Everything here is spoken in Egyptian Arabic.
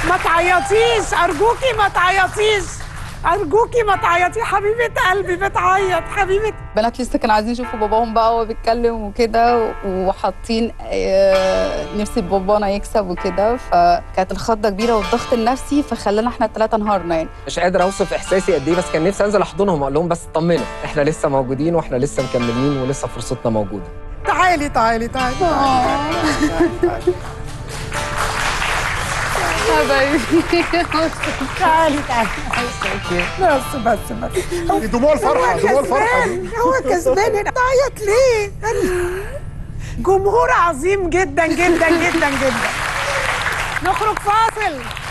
ما تعيطيش ارجوكي ما تعيطيش ارجوكي ما تعيطي حبيبه قلبي بتعيط حبيبه البنات لسه كانوا عايزين يشوفوا باباهم بقى وهو بيتكلم وكده وحاطين آه، نفسي بابانا يكسب وكده فكانت الخضه كبيره والضغط النفسي فخلانا احنا الثلاثه انهارنا يعني مش قادر اوصف احساسي قد ايه بس كان نفسي انزل احضنهم واقول لهم بس اطمنوا احنا لسه موجودين واحنا لسه مكملين ولسه فرصتنا موجوده تعالي تعالي تعالي حبايبي تعالي تعالي بس بس بس دموع الفرحه دموع الفرحه كسبان هو كسبان تعيط ليه جمهور عظيم جدا جدا جدا جدا نخرج فاصل